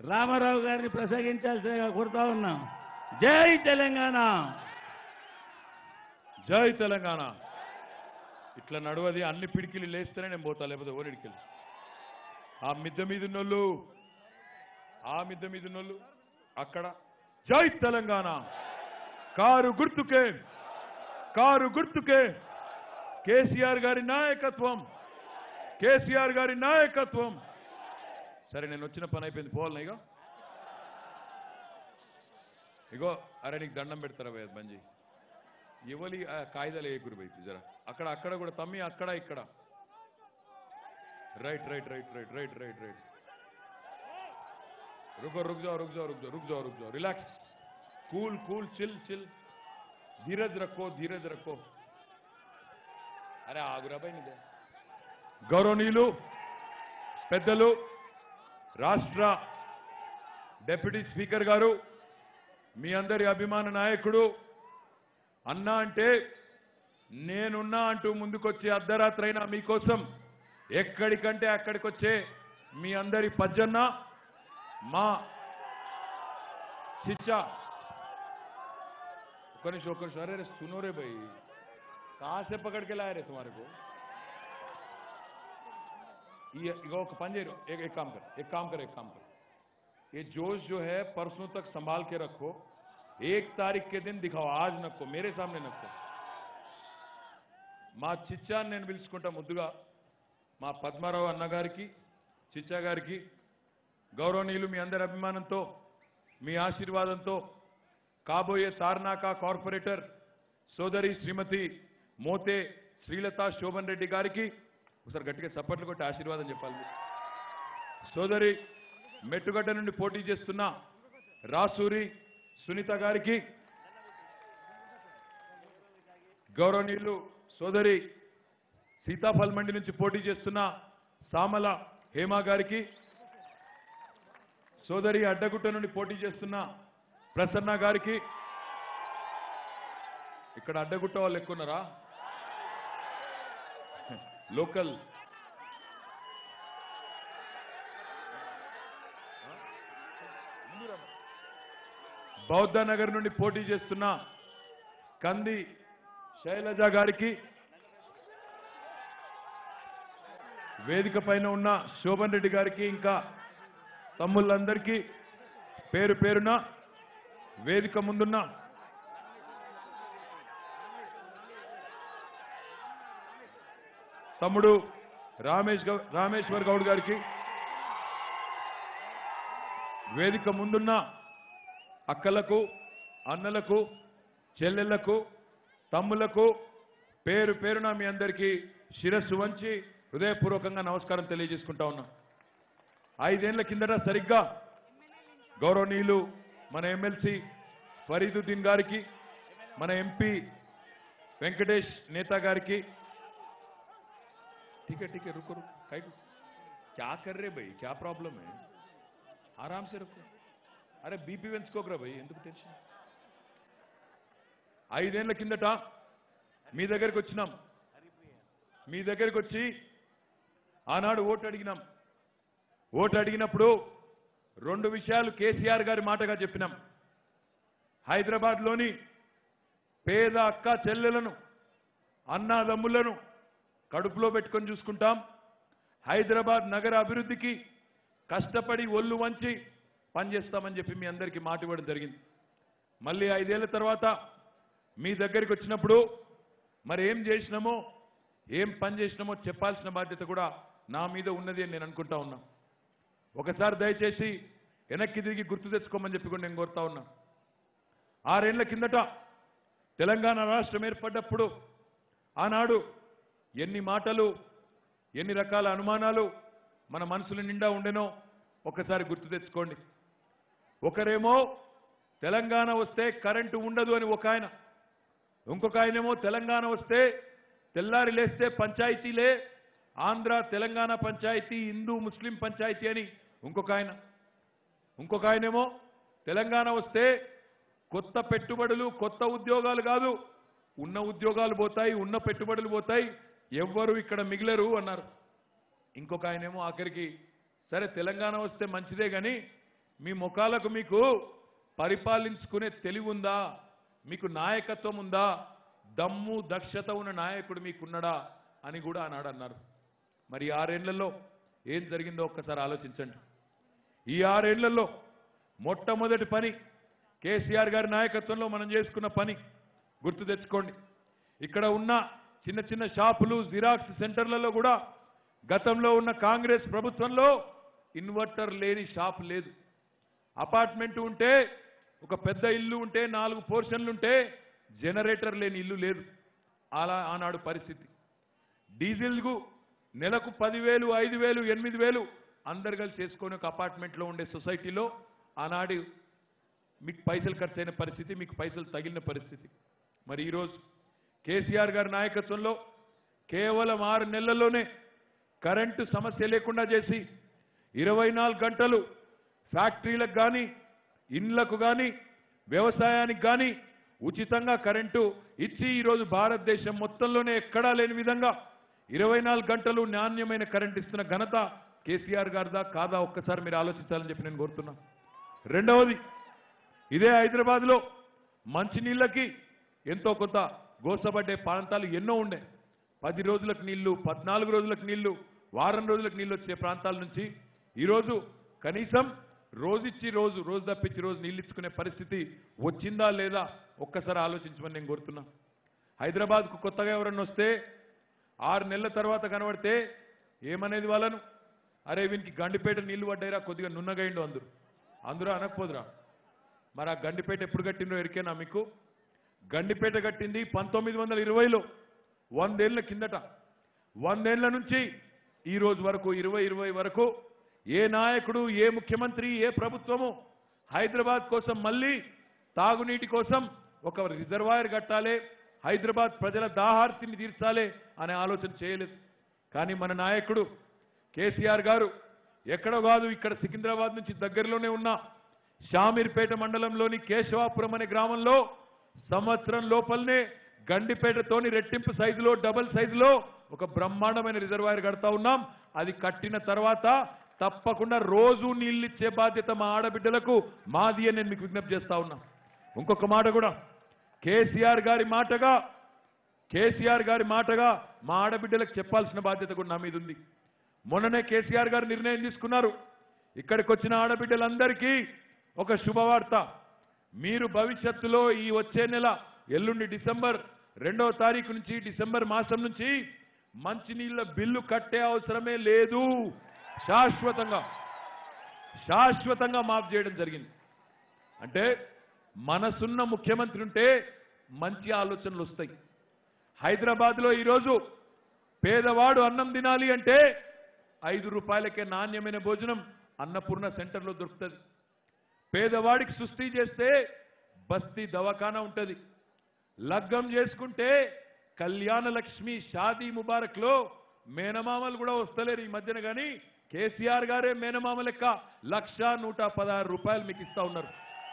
రామారావు గారిని ప్రసంగించాల్సిందిగా కోరుతా ఉన్నాం జై తెలంగాణ జై తెలంగాణ ఇట్లా నడవది అన్ని పిడికిలు లేస్తేనే నేను పోతా లేకపోతే ఓడిడికెళ్ళి ఆ మిద్దె మీద ఉన్నోళ్ళు ఆ మిద్దె మీద ఉన్నోళ్ళు అక్కడ జై తెలంగాణ కారు గుర్తుకే కారు గుర్తుకే కేసీఆర్ గారి నాయకత్వం కేసీఆర్ గారి నాయకత్వం సరే నేను వచ్చిన పని అయిపోయింది పోవాలన్నా ఇగో ఇగో అరే నీకు దండం పెడతారా భయ్య బంజీ ఎవరి ఆ కాయిదాలు ఏ గురు బయట జరా అక్కడ అక్కడ కూడా తమ్మి అక్కడ ఇక్కడ right right right right right right right रुको रुक जाओ रुक जाओ रुक जाओ रुक जाओ रुक जाओ relax cool cool chill chill धीरज रखो धीरज रखो అరే ఆగురా పై నిదే గౌరవనీయులు పెద్దలు రాష్ట్ర డిప్యూటీ స్పీకర్ గారు మీ అందరి అభిమాన నాయకుడు అన్నా అంటే నేనున్నా అంటూ ముందుకొచ్చే అర్ధరాత్రి అయినా మీకోసం ఎక్కడికంటే అక్కడికి వచ్చే మీ అందరి పజ్జన్న మా చిచ్చా ఒక్క నిమిషం ఒక్క నిమిషం అరే రే सुनो रे भाई कहाँ से पकड़ के लाए रे तुम्हारे को ये इगो ఒక పని చేయరు एक एक काम कर एक काम कर एक काम कर ये जोश जो है परसों तक संभाल के रखो एक तारीख के दिन दिखाओ आज नक्को मेरे सामने नक्को మా చిచ్చాని నేను పిలుచుకుంటా ముద్దుగా మా పద్మారావు అన్నగారికి చిచ్చా గారికి గౌరవనీయులు మీ అందరి అభిమానంతో మీ ఆశీర్వాదంతో కాబోయే తార్నాక కార్పొరేటర్ సోదరి శ్రీమతి మోతే శ్రీలత శోభన్ రెడ్డి గారికి ఒకసారి గట్టిగా చప్పట్లు కొట్టి ఆశీర్వాదం చెప్పాలి మీరు. సోదరి మెట్టుగడ్డ నుండి పోటీ చేస్తున్న రాసూరి సునీత గారికి గౌరవనీయులు సోదరి సీతాఫల్ మండి నుంచి పోటీ చేస్తున్న సామల హేమ గారికి సోదరి అడ్డగుట్ట నుండి పోటీ చేస్తున్న ప్రసన్న గారికి ఇక్కడ అడ్డగుట్ట వాళ్ళు ఎక్కున్నారా లోకల్ బౌద్ధ నగర్ నుండి పోటీ చేస్తున్న కంది శైలజ గారికి వేదిక పైన ఉన్న శోభన్ రెడ్డి గారికి ఇంకా తమ్ముళ్ళందరికీ పేరు పేరున వేదిక ముందున్న తమ్ముడు రామేష్ గౌ- రామేశ్వర్ గౌడ్ గారికి వేదిక ముందున్న అక్కలకు అన్నలకు చెల్లెళ్లకు తమ్ములకు పేరు పేరున మీ అందరికీ శిరస్సు వంచి హృదయపూర్వకంగా నమస్కారం తెలియజేసుకుంటా ఉన్నా ఐదేళ్ల కిందట సరిగ్గా గౌరవనీయులు మన ఎమ్మెల్సీ ఫరీదుద్దీన్ గారికి మన ఎంపీ వెంకటేష్ నేత గారికి ठीक है ठीक है रुको रुको काहे को क्या कर रहे भाई क्या प्रॉब्लम है आराम से रुको అరే బీపీ పెంచుకోకరా భయ్ ఎందుకు టెన్షన్ ఐదేళ్ల కిందట మీ దగ్గరికి వచ్చినాం మీ దగ్గరికి వచ్చి ఆనాడు ఓటు అడిగినాం ఓటు అడిగినప్పుడు రెండు విషయాలు కేసీఆర్ గారి మాటగా చెప్పినాం హైదరాబాద్లోని పేద అక్క చెల్లెలను అన్నాదమ్ములను కడుపులో పెట్టుకొని చూసుకుంటాం హైదరాబాద్ నగర అభివృద్ధికి కష్టపడి ఒళ్ళు వంచి పనిచేస్తామని చెప్పి మీ అందరికీ మాట ఇవ్వడం జరిగింది మళ్ళీ ఐదేళ్ల తర్వాత మీ దగ్గరికి వచ్చినప్పుడు మరి ఏం చేసినామో ఏం పని చేసినామో చెప్పాల్సిన బాధ్యత కూడా నా మీద ఉన్నది అని నేను అనుకుంటా ఉన్నా ఒకసారి దయచేసి వెనక్కి తిరిగి గుర్తు తెచ్చుకోమని చెప్పి కూడా నేను కోరుతా ఉన్నా ఆరేళ్ల కిందట తెలంగాణ రాష్ట్రం ఏర్పడ్డప్పుడు ఆనాడు ఎన్ని మాటలు ఎన్ని రకాల అనుమానాలు మన మనసుల నిండా ఉండెనో ఒకసారి గుర్తు తెచ్చుకోండి ఒకరేమో తెలంగాణ వస్తే కరెంటు ఉండదు అని ఒక ఆయన ఇంకొక ఆయనేమో తెలంగాణ వస్తే తెల్లారి లేస్తే పంచాయతీలే ఆంధ్ర తెలంగాణ పంచాయతీ హిందూ ముస్లిం పంచాయతీ అని ఇంకొక ఆయన ఇంకొక ఆయనేమో తెలంగాణ వస్తే కొత్త పెట్టుబడులు కొత్త ఉద్యోగాలు కాదు ఉన్న ఉద్యోగాలు పోతాయి ఉన్న పెట్టుబడులు పోతాయి ఎవ్వరు ఇక్కడ మిగిలరు అన్నారు ఇంకొక ఆయనేమో ఆఖరికి సరే తెలంగాణ వస్తే మంచిదే కానీ మీ ముఖాలకు మీకు పరిపాలించుకునే తెలివి ఉందా మీకు నాయకత్వం ఉందా దమ్ము దక్షత ఉన్న నాయకుడు మీకున్నడా అని కూడా ఆనాడు అన్నారు మరి ఈ ఆరేళ్లలో ఏం జరిగిందో ఒక్కసారి ఆలోచించండి ఈ ఆరేళ్లలో మొట్టమొదటి పని కేసీఆర్ గారి నాయకత్వంలో మనం చేసుకున్న పని గుర్తు తెచ్చుకోండి ఇక్కడ ఉన్న చిన్న చిన్న షాపులు జిరాక్స్ సెంటర్లలో కూడా గతంలో ఉన్న కాంగ్రెస్ ప్రభుత్వంలో ఇన్వర్టర్ లేని షాప్ లేదు అపార్ట్మెంట్ ఉంటే ఒక పెద్ద ఇల్లు ఉంటే నాలుగు పోర్షన్లు ఉంటే జనరేటర్ లేని ఇల్లు లేదు అలా ఆనాడు పరిస్థితి డీజిల్కు నెలకు పదివేలు ఐదు వేలు ఎనిమిది వేలు అందరు కలిసి చేసుకొని ఒక అపార్ట్మెంట్లో ఉండే సొసైటీలో ఆనాడు మీకు పైసలు ఖర్చు అయిన పరిస్థితి మీకు పైసలు తగిలిన పరిస్థితి మరి ఈరోజు కేసీఆర్ గారి నాయకత్వంలో కేవలం ఆరు నెలల్లోనే కరెంటు సమస్య లేకుండా చేసి ఇరవై నాలుగు గంటలు ఫ్యాక్టరీలకు కానీ ఇండ్లకు కానీ వ్యవసాయానికి కానీ ఉచితంగా కరెంటు ఇచ్చి ఈరోజు భారతదేశం మొత్తంలోనే ఎక్కడా లేని విధంగా ఇరవై నాలుగు గంటలు నాణ్యమైన కరెంట్ ఇస్తున్న ఘనత కేసీఆర్ గారిదా కాదా ఒక్కసారి మీరు ఆలోచించాలని చెప్పి నేను కోరుతున్నా రెండవది ఇదే హైదరాబాద్లో మంచినీళ్ళకి ఎంతో కొంత గోసపడ్డే ప్రాంతాలు ఎన్నో ఉండే పది రోజులకు నీళ్లు పద్నాలుగు రోజులకు నీళ్లు వారం రోజులకు నీళ్లు వచ్చే ప్రాంతాల నుంచి ఈరోజు కనీసం రోజుచ్చి రోజు రోజు తప్పించి రోజు నీళ్ళు ఇచ్చుకునే పరిస్థితి వచ్చిందా లేదా ఒక్కసారి ఆలోచించమని నేను కోరుతున్నా హైదరాబాద్కు కొత్తగా ఎవరన్నా వస్తే ఆరు నెలల తర్వాత కనబడితే ఏమనేది వాళ్ళను అరే వీనికి గండిపేట నీళ్లు పడ్డాయిరా కొద్దిగా నున్నగైండు అందరు అందరూ అనకపోదురా మరి ఆ గండిపేట ఎప్పుడు కట్టిండ్రో ఎరికేనా మీకు గండిపేట కట్టింది పంతొమ్మిది వందల ఇరవైలో వందేళ్ల కిందట వందేళ్ల నుంచి ఈ రోజు వరకు ఇరవై ఇరవై వరకు ఏ నాయకుడు ఏ ముఖ్యమంత్రి ఏ ప్రభుత్వము హైదరాబాద్ కోసం మళ్ళీ తాగునీటి కోసం ఒక రిజర్వాయర్ కట్టాలి హైదరాబాద్ ప్రజల దాహార్తిని తీర్చాలి అనే ఆలోచన చేయలేదు కానీ మన నాయకుడు కేసీఆర్ గారు ఎక్కడో కాదు ఇక్కడ సికింద్రాబాద్ నుంచి దగ్గరలోనే ఉన్న షామీర్పేట మండలంలోని కేశవాపురం అనే గ్రామంలో సంవత్సరం లోపలనే గండిపేటతోని రెట్టింపు సైజులో డబల్ సైజులో ఒక బ్రహ్మాండమైన రిజర్వాయర్ కడతా ఉన్నాం అది కట్టిన తర్వాత తప్పకుండా రోజు నీళ్ళిచ్చే బాధ్యత మా ఆడబిడ్డలకు మాది అని నేను మీకు విజ్ఞప్తి చేస్తా ఉన్నా ఇంకొక మాట కూడా కేసీఆర్ గారి మాటగా కేసీఆర్ గారి మాటగా మా ఆడబిడ్డలకు చెప్పాల్సిన బాధ్యత కూడా నా మీద ఉంది మొన్ననే కేసీఆర్ గారు నిర్ణయం తీసుకున్నారు ఇక్కడికి వచ్చిన ఆడబిడ్డలందరికీ ఒక శుభవార్త మీరు భవిష్యత్తులో ఈ వచ్చే నెల ఎల్లుండి డిసెంబర్ రెండవ తారీఖు నుంచి డిసెంబర్ మాసం నుంచి మంచినీళ్ళ బిల్లు కట్టే అవసరమే లేదు శాశ్వతంగా శాశ్వతంగా మాఫ్ చేయడం జరిగింది అంటే మనసున్న ముఖ్యమంత్రి ఉంటే మంచి ఆలోచనలు వస్తాయి హైదరాబాద్లో ఈరోజు పేదవాడు అన్నం తినాలి అంటే ఐదు రూపాయలకే నాణ్యమైన భోజనం అన్నపూర్ణ సెంటర్లో దొరుకుతుంది పేదవాడికి సుస్థి చేస్తే బస్తీ దవాఖానా ఉంటుంది లగ్గం చేసుకుంటే కళ్యాణ లక్ష్మి షాదీ ముబారక్ లో మేనమామలు కూడా వస్తలేరు ఈ మధ్యన కానీ కేసీఆర్ గారే మేనమామ లెక్క లక్ష నూట పదహారు రూపాయలు మీకు ఇస్తా ఉన్నారు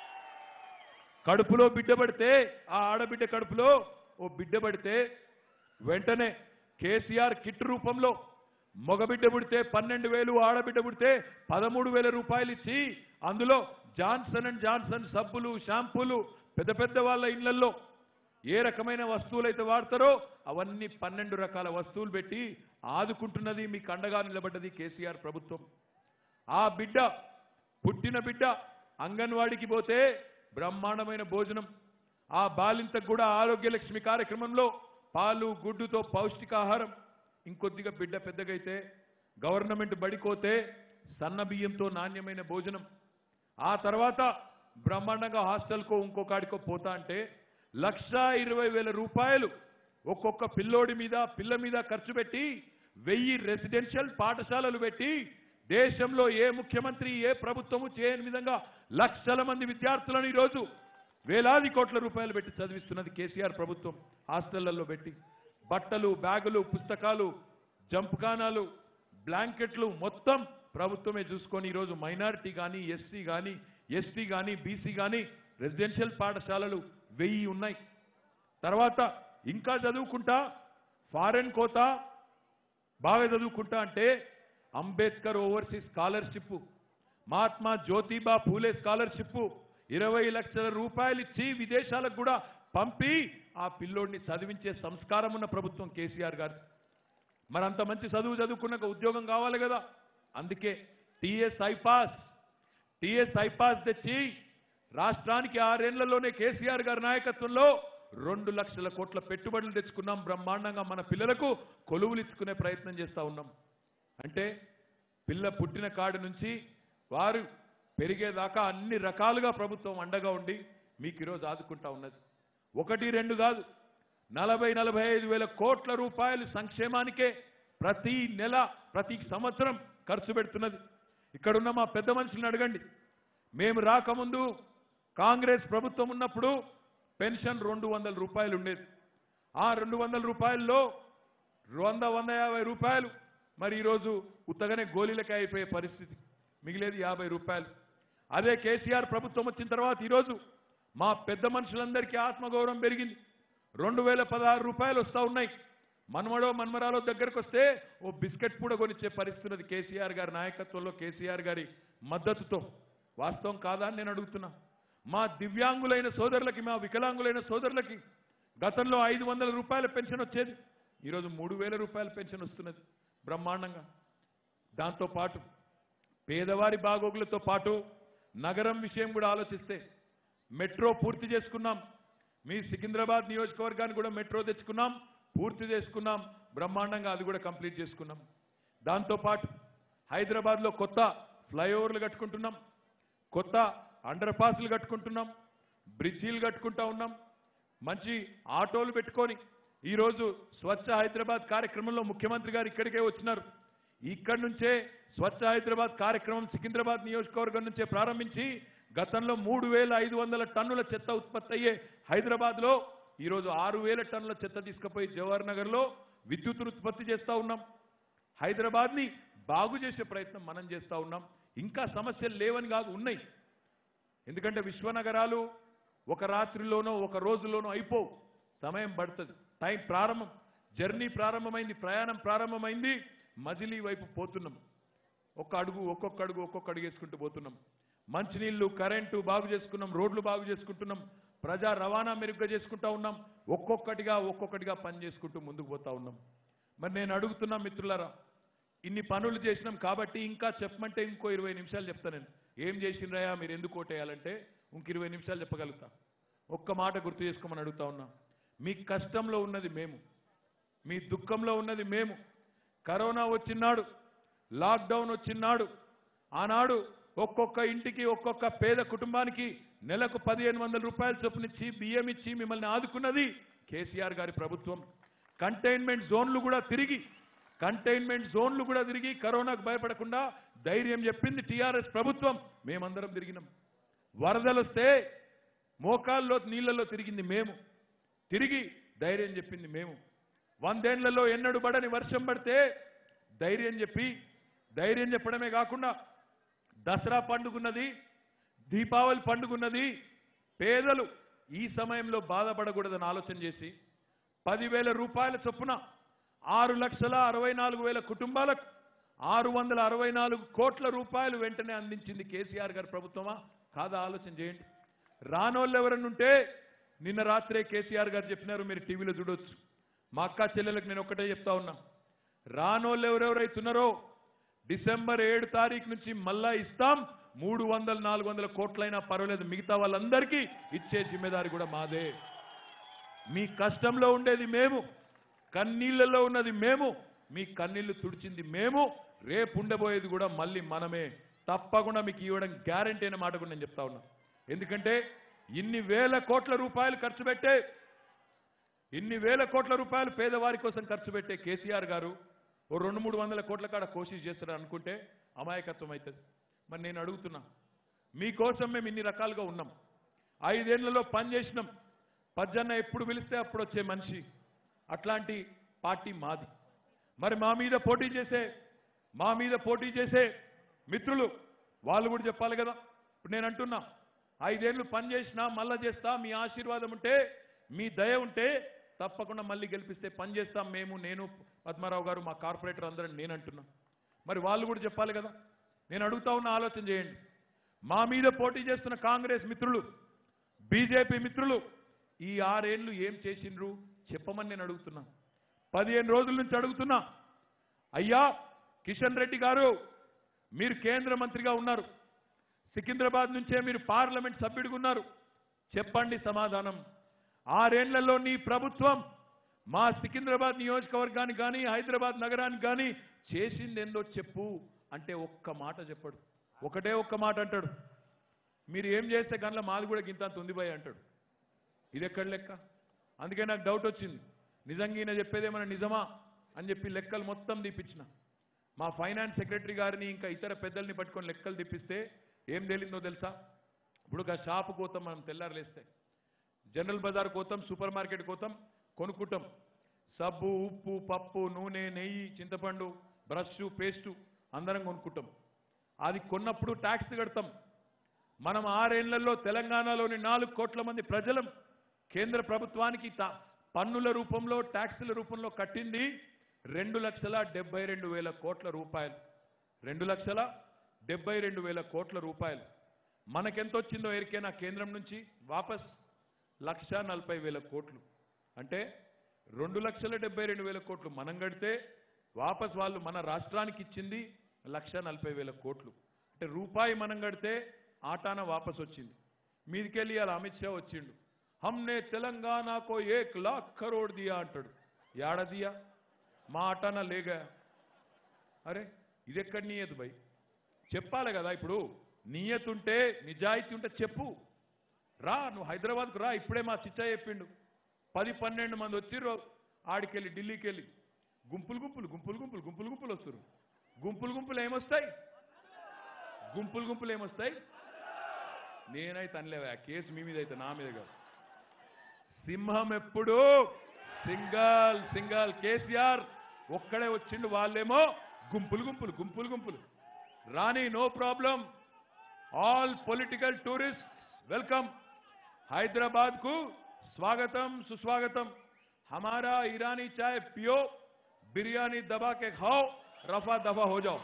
కడుపులో బిడ్డ పడితే ఆ ఆడబిడ్డ కడుపులో ఓ బిడ్డ పడితే వెంటనే కేసీఆర్ కిట్ రూపంలో మగబిడ్డ పుడితే పన్నెండు వేలు ఆడబిడ్డ పుడితే పదమూడు వేల రూపాయలు ఇచ్చి అందులో జాన్సన్ అండ్ జాన్సన్ సబ్బులు షాంపూలు పెద్ద పెద్ద వాళ్ళ ఇళ్లలో ఏ రకమైన వస్తువులు అయితే వాడతారో అవన్నీ పన్నెండు రకాల వస్తువులు పెట్టి ఆదుకుంటున్నది మీకు అండగా నిలబడ్డది కేసీఆర్ ప్రభుత్వం ఆ బిడ్డ పుట్టిన బిడ్డ అంగన్వాడికి పోతే బ్రహ్మాండమైన భోజనం ఆ బాలింతకు కూడా ఆరోగ్య లక్ష్మి కార్యక్రమంలో పాలు గుడ్డుతో పౌష్టికాహారం ఇంకొద్దిగా బిడ్డ పెద్దగైతే గవర్నమెంట్ బడికోతే సన్న బియ్యంతో నాణ్యమైన భోజనం ఆ తర్వాత బ్రహ్మాండంగా హాస్టల్కో ఇంకొకడికో పోతా అంటే లక్ష ఇరవై వేల రూపాయలు ఒక్కొక్క పిల్లోడి మీద పిల్ల మీద ఖర్చు పెట్టి వెయ్యి రెసిడెన్షియల్ పాఠశాలలు పెట్టి దేశంలో ఏ ముఖ్యమంత్రి ఏ ప్రభుత్వము చేయని విధంగా లక్షల మంది విద్యార్థులను ఈరోజు వేలాది కోట్ల రూపాయలు పెట్టి చదివిస్తున్నది కేసీఆర్ ప్రభుత్వం హాస్టళ్లలో పెట్టి బట్టలు బ్యాగులు పుస్తకాలు జంప్ఖానాలు బ్లాంకెట్లు మొత్తం ప్రభుత్వమే చూసుకొని ఈరోజు మైనారిటీ కానీ ఎస్సీ కానీ ఎస్టీ కానీ బీసీ కానీ రెసిడెన్షియల్ పాఠశాలలు వెయ్యి ఉన్నాయి తర్వాత ఇంకా చదువుకుంటా ఫారెన్ కోత బాగా చదువుకుంటా అంటే Ambedkar overseas scholarship Mahatma Jyotiba Phule scholarship ఇరవై లక్షల రూపాయలు ఇచ్చి విదేశాలకు కూడా పంపి ఆ పిల్లోడిని చదివించే సంస్కారం ఉన్న ప్రభుత్వం కేసీఆర్ గారు మరి అంత మంచి చదువు చదువుకున్నాక ఉద్యోగం కావాలి కదా అందుకే టీఎస్ ఐపాస్ టీఎస్ ఐపాస్ తెచ్చి రాష్ట్రానికి ఆరేళ్లలోనే కేసీఆర్ గారి నాయకత్వంలో రెండు లక్షల కోట్ల పెట్టుబడులు తెచ్చుకున్నాం బ్రహ్మాండంగా మన పిల్లలకు కొలువులు ఇచ్చుకునే ప్రయత్నం చేస్తా ఉన్నాం అంటే పిల్ల పుట్టిన కాడి నుంచి వారు పెరిగేదాకా అన్ని రకాలుగా ప్రభుత్వం అండగా ఉండి మీకు ఈరోజు ఆదుకుంటా ఉన్నది ఒకటి రెండు కాదు నలభై నలభై ఐదు వేల కోట్ల రూపాయలు సంక్షేమానికే ప్రతి నెల ప్రతి సంవత్సరం ఖర్చు పెడుతున్నది ఇక్కడున్న మా పెద్ద మనుషులను అడగండి మేము రాకముందు కాంగ్రెస్ ప్రభుత్వం ఉన్నప్పుడు పెన్షన్ రెండు వందల రూపాయలు ఉండేది ఆ రెండు వందల రూపాయల్లో వంద వంద యాభై రూపాయలు మరి ఈరోజు ఉత్తగానే గోళీలకే అయిపోయే పరిస్థితి మిగిలేది యాభై రూపాయలు అదే కేసీఆర్ ప్రభుత్వం వచ్చిన తర్వాత ఈరోజు మా పెద్ద మనుషులందరికీ ఆత్మగౌరవం పెరిగింది రెండు వేల పదహారు రూపాయలు వస్తూ ఉన్నాయి మన్మడో మన్మరాలో దగ్గరకు వస్తే ఓ బిస్కెట్ కూడా కొనిచ్చే పరిస్థితి ఉన్నది కేసీఆర్ గారి నాయకత్వంలో కేసీఆర్ గారి మద్దతుతో వాస్తవం కాదా అని నేను అడుగుతున్నా మా దివ్యాంగులైన సోదరులకి మా వికలాంగులైన సోదరులకి గతంలో ఐదు వందల రూపాయల పెన్షన్ వచ్చేది ఈరోజు మూడు వేల రూపాయల పెన్షన్ వస్తున్నది బ్రహ్మాండంగా దాంతో పాటు పేదవారి బాగోగులతో పాటు నగరం విషయం కూడా ఆలోచిస్తే మెట్రో పూర్తి చేసుకున్నాం మీ సికింద్రాబాద్ నియోజకవర్గాన్ని కూడా మెట్రో తెచ్చుకున్నాం పూర్తి చేసుకున్నాం బ్రహ్మాండంగా అది కూడా కంప్లీట్ చేసుకున్నాం దాంతో పాటు హైదరాబాద్లో కొత్త ఫ్లైఓవర్లు కట్టుకుంటున్నాం కొత్త అండర్ పాస్లు కట్టుకుంటున్నాం బ్రిడ్జీలు కట్టుకుంటా ఉన్నాం మంచి ఆటోలు పెట్టుకొని ఈరోజు స్వచ్ఛ హైదరాబాద్ కార్యక్రమంలో ముఖ్యమంత్రి గారు ఇక్కడికే వచ్చినారు ఇక్కడి నుంచే స్వచ్ఛ హైదరాబాద్ కార్యక్రమం సికింద్రాబాద్ నియోజకవర్గం నుంచే ప్రారంభించి గతంలో మూడు వేల ఐదు వందల టన్నుల చెత్త ఉత్పత్తి అయ్యే హైదరాబాద్లో ఈరోజు ఆరు వేల టన్నుల చెత్త తీసుకుపోయి జవహర్ నగర్లో విద్యుత్తును ఉత్పత్తి చేస్తా ఉన్నాం హైదరాబాద్ని బాగు చేసే ప్రయత్నం మనం చేస్తా ఉన్నాం ఇంకా సమస్యలు లేవని కాదు ఉన్నాయి ఎందుకంటే విశ్వనగరాలు ఒక రాత్రిలోనో ఒక రోజులోనో అయిపోవు సమయం పడుతుంది టైం ప్రారంభం జర్నీ ప్రారంభమైంది ప్రయాణం ప్రారంభమైంది మజిలీ వైపు పోతున్నాం ఒక్క అడుగు ఒక్కొక్క అడుగు ఒక్కొక్క అడుగు వేసుకుంటూ పోతున్నాం మంచినీళ్లు కరెంటు బాగు చేసుకున్నాం రోడ్లు బాగు చేసుకుంటున్నాం ప్రజా రవాణా మెరుగ్గా చేసుకుంటా ఉన్నాం ఒక్కొక్కటిగా ఒక్కొక్కటిగా పని చేసుకుంటూ ముందుకు పోతా ఉన్నాం మరి నేను అడుగుతున్నా మిత్రులారా ఇన్ని పనులు చేసినాం కాబట్టి ఇంకా చెప్పమంటే ఇంకో ఇరవై నిమిషాలు చెప్తా నేను ఏం చేసిండ్రయా మీరు ఎందుకు ఓటేయాలంటే ఇంక ఇరవై నిమిషాలు చెప్పగలుగుతా ఒక్క మాట గుర్తు చేసుకోమని అడుగుతా ఉన్నా మీ కష్టంలో ఉన్నది మేము మీ దుఃఖంలో ఉన్నది మేము కరోనా వచ్చినాడు లాక్డౌన్ వచ్చినాడు ఆనాడు ఒక్కొక్క ఇంటికి ఒక్కొక్క పేద కుటుంబానికి నెలకు పదిహేను వందల రూపాయల చొప్పునిచ్చి బియ్యం ఇచ్చి మిమ్మల్ని ఆదుకున్నది కేసీఆర్ గారి ప్రభుత్వం కంటైన్మెంట్ జోన్లు కూడా తిరిగి కంటైన్మెంట్ జోన్లు కూడా తిరిగి కరోనాకు భయపడకుండా ధైర్యం చెప్పింది టీఆర్ఎస్ ప్రభుత్వం మేమందరం తిరిగినాం వరదలు వస్తే మోకాల్లో నీళ్లలో తిరిగింది మేము తిరిగి ధైర్యం చెప్పింది మేము వందేళ్లలో ఎన్నడు పడని వర్షం పడితే ధైర్యం చెప్పి ధైర్యం చెప్పడమే కాకుండా దసరా పండుగున్నది దీపావళి పండుగున్నది పేదలు ఈ సమయంలో బాధపడకూడదని ఆలోచన చేసి పదివేల రూపాయల చొప్పున ఆరు లక్షల అరవై నాలుగు వేల కుటుంబాలకు ఆరు వందల అరవై నాలుగు కోట్ల రూపాయలు వెంటనే అందించింది కేసీఆర్ గారి ప్రభుత్వమా కాదా ఆలోచన చేయండి రానోళ్ళు ఎవరన్నుంటే నిన్న రాత్రే కేసీఆర్ గారు చెప్పినారు మీరు టీవీలో చూడొచ్చు మా అక్క చెల్లెలకు నేను ఒకటే చెప్తా ఉన్నా రానోళ్ళు ఎవరెవరైతున్నారో డిసెంబర్ ఏడు తారీఖు నుంచి మళ్ళా ఇస్తాం మూడు వందల నాలుగు వందల కోట్లైనా పర్వాలేదు మిగతా వాళ్ళందరికీ ఇచ్చే జిమ్మెదారి కూడా మాదే మీ కష్టంలో ఉండేది మేము కన్నీళ్లలో ఉన్నది మేము మీ కన్నీళ్లు తుడిచింది మేము రేపు ఉండబోయేది కూడా మళ్ళీ మనమే తప్పకుండా మీకు ఇవ్వడం గ్యారంటీ అనే మాట కూడా నేను చెప్తా ఉన్నా ఎందుకంటే ఇన్ని వేల కోట్ల రూపాయలు ఖర్చు పెట్టే ఇన్ని వేల కోట్ల రూపాయలు పేదవారి కోసం ఖర్చు పెట్టే కేసీఆర్ గారు ఓ రెండు మూడు వందల కోట్ల కాడ కోషిష్ చేస్తారు అనుకుంటే అమాయకత్వం అవుతుంది మరి నేను అడుగుతున్నా మీకోసం మేము ఇన్ని రకాలుగా ఉన్నాం ఐదేళ్లలో పని చేసినాం పజ్జన్న ఎప్పుడు పిలిస్తే అప్పుడు వచ్చే మనిషి అట్లాంటి పార్టీ మాది మరి మా మీద పోటీ చేసే మా మీద పోటీ చేసే మిత్రులు వాళ్ళు కూడా చెప్పాలి కదా ఇప్పుడు నేను అంటున్నా ఐదేళ్లు పని చేసినా మళ్ళా చేస్తా మీ ఆశీర్వాదం ఉంటే మీ దయ ఉంటే తప్పకుండా మళ్ళీ గెలిపిస్తే పని చేస్తాం మేము నేను పద్మారావు గారు మా కార్పొరేటర్ అందరం నేను అంటున్నా మరి వాళ్ళు కూడా చెప్పాలి కదా నేను అడుగుతా ఉన్న ఆలోచన చేయండి మా మీద పోటీ చేస్తున్న కాంగ్రెస్ మిత్రులు బీజేపీ మిత్రులు ఈ ఆరేళ్లు ఏం చేసిండ్రు చెప్పమని నేను అడుగుతున్నా పదిహేను రోజుల నుంచి అడుగుతున్నా అయ్యా కిషన్ రెడ్డి గారు మీరు కేంద్ర మంత్రిగా ఉన్నారు సికింద్రాబాద్ నుంచే మీరు పార్లమెంట్ సభ్యుడిగా ఉన్నారు చెప్పండి సమాధానం ఆరేళ్లలో నీ ప్రభుత్వం మా సికింద్రాబాద్ నియోజకవర్గానికి కానీ హైదరాబాద్ నగరానికి కానీ చేసిందేందో చెప్పు అంటే ఒక్క మాట చెప్పడు ఒకటే ఒక్క మాట అంటాడు మీరు ఏం చేస్తే గన్ల మాది కూడా గింత తుందిపోయి అంటాడు ఇది ఎక్కడ లెక్క అందుకే నాకు డౌట్ వచ్చింది నిజంగా ఈయన చెప్పేదేమైనా నిజమా అని చెప్పి లెక్కలు మొత్తం తీపిచ్చిన మా ఫైనాన్స్ సెక్రటరీ గారిని ఇంకా ఇతర పెద్దల్ని పట్టుకొని లెక్కలు తీపిస్తే ఏం తేలిందో తెలుసా ఇప్పుడు ఒక షాపు కోతాం మనం తెల్లారులేస్తే జనరల్ బజార్ కోతాం సూపర్ మార్కెట్ కోతాం కొనుక్కుంటాం సబ్బు ఉప్పు పప్పు నూనె నెయ్యి చింతపండు బ్రష్ పేస్టు అందరం కొనుక్కుంటాం అది కొన్నప్పుడు ట్యాక్స్ కడతాం మనం ఆరేళ్లలో తెలంగాణలోని నాలుగు కోట్ల మంది ప్రజలం కేంద్ర ప్రభుత్వానికి తా- పన్నుల రూపంలో ట్యాక్సుల రూపంలో కట్టింది రెండు లక్షల డెబ్బై రెండు వేల కోట్ల రూపాయలు రెండు లక్షల డెబ్బై రెండు వేల కోట్ల రూపాయలు మనకెంత వచ్చిందో ఎరికైనా కేంద్రం నుంచి వాపస్ లక్ష నలభై వేల కోట్లు అంటే రెండు లక్షల డెబ్బై రెండు వేల కోట్లు మనం కడితే వాపస్ వాళ్ళు మన రాష్ట్రానికి ఇచ్చింది లక్ష నలభై వేల కోట్లు అంటే రూపాయి మనం కడితే ఆటాన వాపస్ వచ్చింది మీదికెళ్ళి అలా అమిత్ షా వచ్చిండు హమ్నే తెలంగాణకో ఏక్ లాక్ కరోడ్ దియా అంటాడు యాడ దియా మా ఆటాన లేగా అరే ఇది ఎక్కడ నియత్ భయ్ చెప్పాలి కదా ఇప్పుడు నియత్ ఉంటే నిజాయితీ ఉంటే చెప్పు రా నువ్వు హైదరాబాద్కు రా ఇప్పుడే మా చిచ్చా చెప్పిండు పది పన్నెండు మంది వచ్చిర్రు ఆడికెళ్ళి ఢిల్లీకి వెళ్ళి గుంపులు గుంపులు గుంపులు గుంపులు గుంపులు గుంపులు వస్తారు గుంపులు గుంపులు ఏమొస్తాయి గుంపులు గుంపులు ఏమొస్తాయి నేనైతే అనలేవా ఆ కేసు మీ మీద అయితే నా మీద కాదు సింహం ఎప్పుడు సింగల్ సింగల్ కేసీఆర్ ఒక్కడే వచ్చిండు వాళ్ళేమో గుంపులు గుంపులు గుంపులు గుంపులు రాని no problem all political tourist welcome Hyderabad को स्वागतम सुस्वागतम हमारा ईरानी चाय पियो बिरयानी दबा के खाओ रफा दफा हो जाओ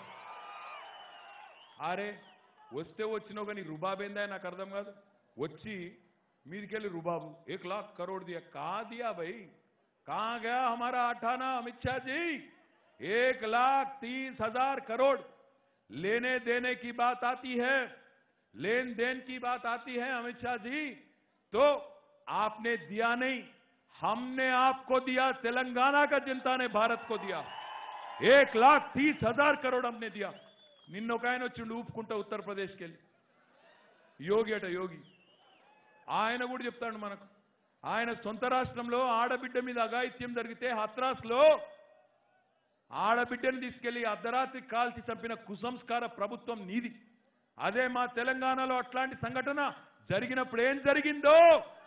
అరే వస్తే వచ్చినావు కానీ రుబాబేందా నాకు అర్థం కాదు వచ్చి మీదికెళ్ళి రుబాబు ఏక్ లాక్ కరోడ్ దియా కా దియా భయ్ కా గయా హమారా అఠానా అమిత్ షా జీ एक लाख तीस हजार करोड़ लेने देने की बात आती है लेन देन की बात आती है अमित शाह जी तो आपने दिया नहीं हमने आपको दिया तेलंगाना का जनता ने भारत को दिया एक लाख तीस हजार करोड़ हमने दिया నిన్న ఒక ఆయన వచ్చిండు ఊపుకుంటా ఉత్తరప్రదేశ్కి వెళ్ళి యోగి అట యోగి ఆయన కూడా చెప్తాడు మనకు ఆయన సొంత రాష్ట్రంలో ఆడబిడ్డ మీద అఘాయిత్యం జరిగితే హత్రాస్లో ఆడబిడ్డని తీసుకెళ్లి అర్ధరాత్రి కాల్చి చంపిన కుసంస్కార ప్రభుత్వం నీది అదే మా తెలంగాణలో అట్లాంటి సంఘటన జరిగినప్పుడు ఏం జరిగిందో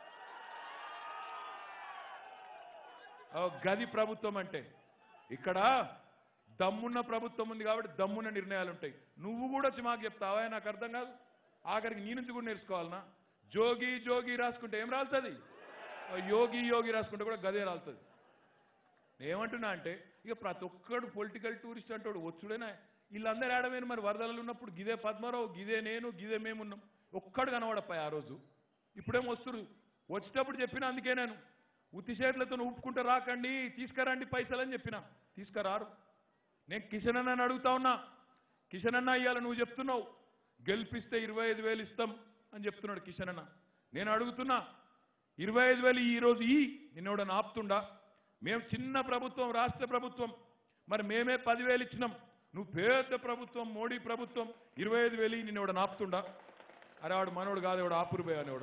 ఓ గది ప్రభుత్వం అంటే ఇక్కడ దమ్మున్న ప్రభుత్వం ఉంది కాబట్టి దమ్మున్న నిర్ణయాలు ఉంటాయి నువ్వు కూడా వచ్చి మాకు చెప్తావా నాకు అర్థం కాదు ఆఖరికి నీ నుంచి కూడా నేర్చుకోవాలనా జోగి జోగి రాసుకుంటే ఏం రాలుతుంది ఓ యోగి యోగి రాసుకుంటే కూడా గదే రాలుతుంది ఏమంటున్నా అంటే ఇక ప్రతి ఒక్కడు పొలిటికల్ టూరిస్ట్ అంటాడు వచ్చుడేనా వీళ్ళందరూ ఆడమేను మరి వరదలు ఉన్నప్పుడు గిదే పద్మారావు గిదే నేను గిదే మేమున్నాం ఒక్కడు కనబడపాయి ఆ రోజు ఇప్పుడేం వస్తురు వచ్చేటప్పుడు చెప్పిన అందుకే నేను ఉత్తి చేతులతో ఊపుకుంటూ రాకండి తీసుకురండి పైసలు అని చెప్పిన తీసుకురారు నేను కిషన్ అన్నని అడుగుతా ఉన్నా కిషన్ అన్న ఇవాళ నువ్వు చెప్తున్నావు గెలిపిస్తే ఇరవై ఐదు వేలు ఇస్తాం అని చెప్తున్నాడు కిషన్ అన్న నేను అడుగుతున్నా ఇరవై ఐదు వేలు ఈ రోజు ఈ నిన్నోడని ఆపుతుండా మేము చిన్న ప్రభుత్వం రాష్ట్ర ప్రభుత్వం మరి మేమే పదివేలు ఇచ్చినాం నువ్వు పెద్ద ప్రభుత్వం మోడీ ప్రభుత్వం ఇరవై ఐదు వేలు నిన్నోడని ఆపుతుండా అరే వాడు మనోడు కాదు వాడు ఆపురుబే అనేవాడు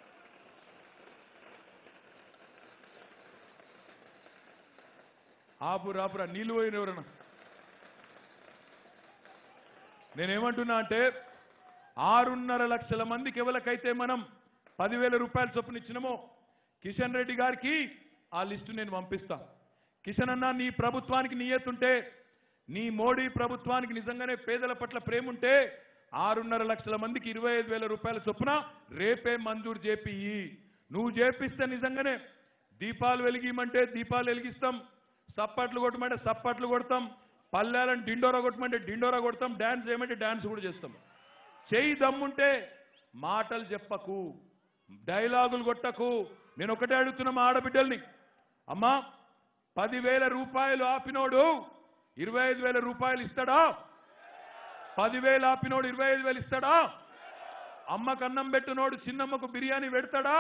ఆపురు ఆపురా నీళ్ళు పోయిన ఎవరన్నా నేనేమంటున్నా అంటే ఆరున్నర లక్షల మందికి ఎవరికైతే మనం పదివేల రూపాయల చొప్పున ఇచ్చినామో కిషన్ రెడ్డి గారికి ఆ లిస్టు నేను పంపిస్తా కిషన్ అన్న నీ ప్రభుత్వానికి నియతుంటే నీ మోడీ ప్రభుత్వానికి నిజంగానే పేదల పట్ల ప్రేమ ఉంటే ఆరున్నర లక్షల మందికి ఇరవై ఐదు వేల రూపాయల చొప్పున రేపే మంజూరు చేపి నువ్వు చేపిస్తే నిజంగానే దీపాలు వెలిగిమంటే దీపాలు వెలిగిస్తాం సప్పట్లు కొట్టమంటే సప్పట్లు కొడతాం పల్లెలను డిండోరా కొట్టమంటే డిండోరా కొడతాం డాన్స్ చేయమంటే డాన్స్ కూడా చేస్తాం చేయి దమ్ముంటే మాటలు చెప్పకు డైలాగులు కొట్టకు నేను ఒకటే అడుగుతున్నా మా ఆడబిడ్డల్ని అమ్మా పదివేల రూపాయలు ఆపినోడు ఇరవై ఐదు వేల రూపాయలు ఇస్తాడా పదివేలు ఆపినోడు ఇరవై ఐదు వేలు ఇస్తాడా అమ్మకు అన్నం పెట్టినోడు చిన్నమ్మకు బిర్యానీ పెడతాడా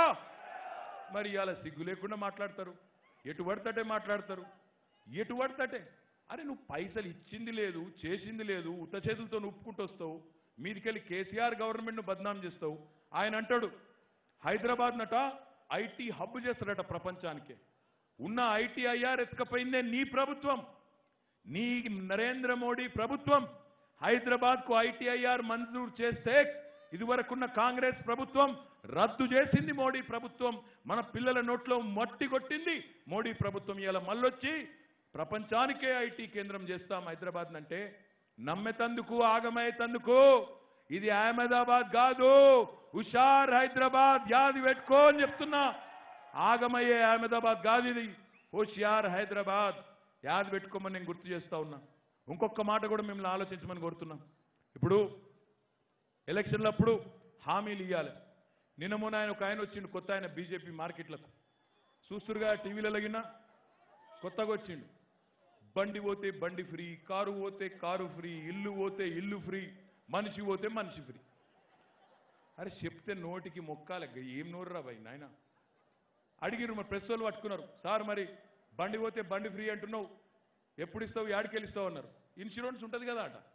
మరి ఇవాళ సిగ్గు లేకుండా మాట్లాడతారు ఎటు పడతటే మాట్లాడతారు ఎటు పడతటే అరే నువ్వు పైసలు ఇచ్చింది లేదు చేసింది లేదు ఉత్త చేతులతో ఒప్పుకుంటూ వస్తావు మీదికెళ్ళి కేసీఆర్ గవర్నమెంట్ను బద్నాం చేస్తావు ఆయన అంటాడు హైదరాబాద్ నట ఐటీ హబ్ చేస్తాడట ప్రపంచానికి ఉన్న ఐటీఐఆర్ ఎత్తుకపోయిందే నీ ప్రభుత్వం నీ నరేంద్ర మోడీ ప్రభుత్వం హైదరాబాద్ కు ఐటీఐఆర్ మంజూరు చేస్తే ఇదివరకున్న కాంగ్రెస్ ప్రభుత్వం రద్దు చేసింది మోడీ ప్రభుత్వం మన పిల్లల నోట్లో మట్టి కొట్టింది మోడీ ప్రభుత్వం ఇలా మళ్ళొచ్చి ప్రపంచానికే ఐటీ కేంద్రం చేస్తాం హైదరాబాద్ అంటే నమ్మెతందుకు ఆగమయ్యేతందుకు ఇది అహ్మదాబాద్ కాదు హుషార్ హైదరాబాద్ యాది పెట్టుకో అని చెప్తున్నా ఆగమయ్యే అహ్మదాబాద్ కాదు ఇది హుషియార్ హైదరాబాద్ యాది పెట్టుకోమని నేను గుర్తు చేస్తా ఉన్నా ఇంకొక మాట కూడా మిమ్మల్ని ఆలోచించమని కోరుతున్నాం ఇప్పుడు ఎలక్షన్లప్పుడు హామీలు ఇవ్వాలి నిన్న మొన్న ఆయన ఒక ఆయన వచ్చిండు కొత్త ఆయన బీజేపీ మార్కెట్లకు చూస్తురుగా టీవీలో గిన్నా కొత్తగా వచ్చిండు బండి పోతే బండి ఫ్రీ కారు పోతే కారు ఫ్రీ ఇల్లు పోతే ఇల్లు ఫ్రీ మనిషి పోతే మనిషి ఫ్రీ అరే చెప్తే నోటికి మొక్కాలి గ- ఏం నోరురా భయ్ నాయన అడిగిరు మరి ప్రెస్ వాళ్ళు పట్టుకున్నారు సార్ మరి బండి పోతే బండి ఫ్రీ అంటున్నావు ఎప్పుడు ఇస్తావు యాడికెళ్ళి ఇస్తావు అన్నారు ఇన్సూరెన్స్ ఉంటుంది కదా అట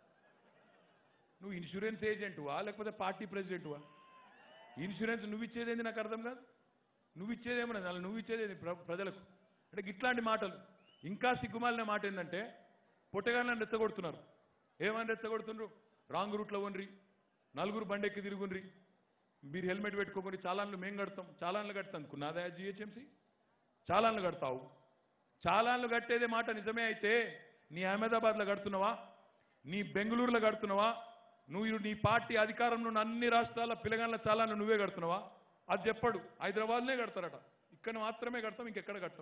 నువ్వు ఇన్సూరెన్స్ ఏజెంటువా లేకపోతే పార్టీ ప్రెసిడెంట్వా ఇన్సూరెన్స్ నువ్వు ఇచ్చేదేంది నాకు అర్థం కాదు నువ్వు ఇచ్చేదేమో అలా నువ్వు ఇచ్చేదేంది ప్ర- ప్రజలకు అంటే ఇట్లాంటి మాటలు ఇంకా సిగ్గుమాలిన మాట ఏంటంటే పుట్టగానే రెచ్చగొడుతున్నారు ఏమని రెచ్చగొడుతున్నారు రాంగ్ రూట్లో ఉండ్రి నలుగురు బండెక్కి తిరుగుండ్రి మీరు హెల్మెట్ పెట్టుకోకుండా చాలాన్లు మేము కడతాం చాలాన్లు కడతాం అనుకున్నాదా జిహెచ్ఎంసీ చాలాన్లు కడతావు చాలాన్లు కట్టేదే మాట నిజమే అయితే నీ అహ్మదాబాద్లో కడుతున్నావా నీ బెంగళూరులో కడుతున్నావా నువ్వు నీ పార్టీ అధికారంలో ఉన్న అన్ని రాష్ట్రాల పిల్లగాళ్ళ చాలాను నువ్వే కడుతున్నావా అది చెప్పడు హైదరాబాద్నే కడతారట ఇక్కడ మాత్రమే కడతాం ఇంకెక్కడ కడతాం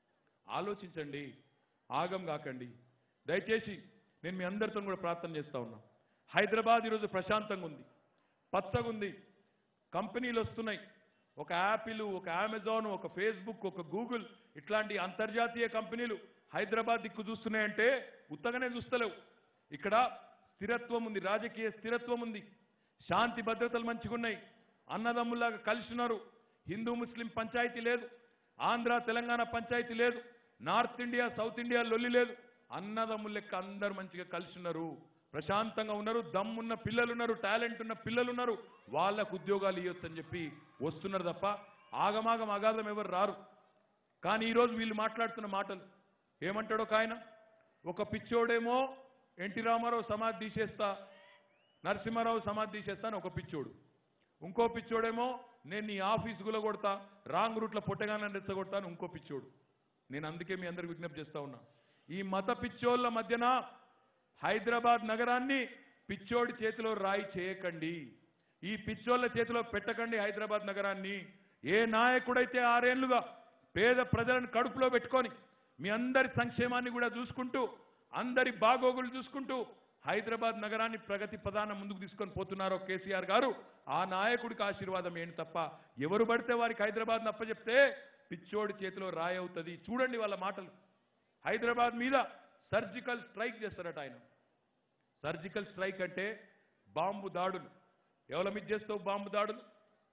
ఆలోచించండి ఆగం కాకండి దయచేసి నేను మీ అందరితో కూడా ప్రార్థన చేస్తా ఉన్నా హైదరాబాద్ ఈరోజు ప్రశాంతంగా ఉంది పచ్చగా ఉంది కంపెనీలు వస్తున్నాయి ఒక యాపిల్ ఒక అమెజాన్ ఒక ఫేస్బుక్ ఒక గూగుల్ ఇట్లాంటి అంతర్జాతీయ కంపెనీలు హైదరాబాద్ దిక్కు చూస్తున్నాయంటే ఉత్తగానే చూస్తలేవు ఇక్కడ స్థిరత్వం ఉంది రాజకీయ స్థిరత్వం ఉంది శాంతి భద్రతలు మంచిగా ఉన్నాయి అన్నదమ్ములాగా కలిసి ఉన్నారు హిందూ ముస్లిం పంచాయతీ లేదు ఆంధ్ర తెలంగాణ పంచాయతీ లేదు నార్త్ ఇండియా సౌత్ ఇండియా లొల్లి లేదు అన్నదమ్ముల లెక్క అందరు మంచిగా కలిసి ఉన్నారు ప్రశాంతంగా ఉన్నారు దమ్మున్న పిల్లలు ఉన్నారు టాలెంట్ ఉన్న పిల్లలు ఉన్నారు వాళ్ళకు ఉద్యోగాలు ఇవ్వచ్చు అని చెప్పి వస్తున్నారు తప్ప ఆగమాగం అగాధం ఎవరు రారు కానీ ఈరోజు వీళ్ళు మాట్లాడుతున్న మాటలు ఏమంటాడు ఒక ఆయన ఒక పిచ్చోడేమో ఎన్టీ రామారావు సమాధి తీసేస్తా నరసింహారావు సమాధి తీసేస్తా అని ఒక పిచ్చోడు ఇంకో పిచ్చోడేమో నేను నీ ఆఫీస్ గుల కొడతా రాంగ్ రూట్లో పొట్టగానే రెచ్చగొడతా అని ఇంకో పిచ్చోడు నేను అందుకే మీ అందరికి విజ్ఞప్తి చేస్తా ఉన్నా ఈ మత పిచ్చోళ్ళ మధ్యన హైదరాబాద్ నగరాన్ని పిచ్చోడి చేతిలో రాయి చేయకండి ఈ పిచ్చోళ్ళ చేతిలో పెట్టకండి హైదరాబాద్ నగరాన్ని ఏ నాయకుడైతే ఆరేళ్లుగా పేద ప్రజలను కడుపులో పెట్టుకొని మీ అందరి సంక్షేమాన్ని కూడా చూసుకుంటూ అందరి బాగోగులు చూసుకుంటూ హైదరాబాద్ నగరాన్ని ప్రగతి ప్రధాన ముందుకు తీసుకొని పోతున్నారో కేసీఆర్ గారు ఆ నాయకుడికి ఆశీర్వాదం ఏంటి తప్ప ఎవరు పడితే వారికి హైదరాబాద్ నప్పచెప్తే పిచ్చోడి చేతిలో రాయి అవుతుంది చూడండి వాళ్ళ మాటలు హైదరాబాద్ మీద సర్జికల్ స్ట్రైక్ చేస్తారట ఆయన సర్జికల్ స్ట్రైక్ అంటే బాంబు దాడులు ఎవరి మీద చేస్తావు బాంబు దాడులు